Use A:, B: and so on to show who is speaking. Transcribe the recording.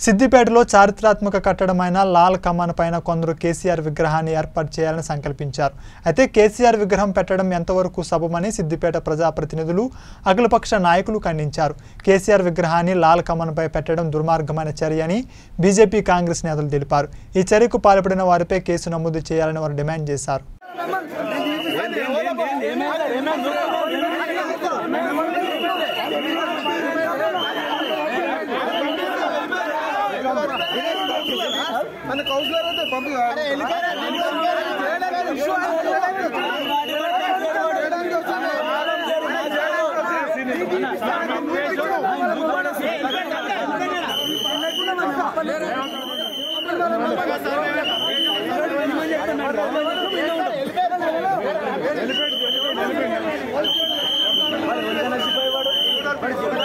A: సిద్దిపేటలో చారిత్రాత్మక కట్టడమైన లాల్ కమాన్ పైన కొందరు కేసీఆర్ విగ్రహాన్ని ఏర్పాటు చేయాలని సంకల్పించారు అయితే కేసీఆర్ విగ్రహం పెట్టడం ఎంతవరకు సబమని సిద్దిపేట ప్రజాప్రతినిధులు అఖిలపక్ష నాయకులు ఖండించారు కేసీఆర్ విగ్రహాన్ని లాల్ కమాన్పై పెట్టడం దుర్మార్గమైన చర్య అని బీజేపీ కాంగ్రెస్ నేతలు తెలిపారు ఈ చర్యకు పాల్పడిన వారిపై కేసు నమోదు చేయాలని వారు డిమాండ్ చేశారు
B: మన కౌన్సిలర్ అయితే పంపి
C: వెళ్ళిపోయాడు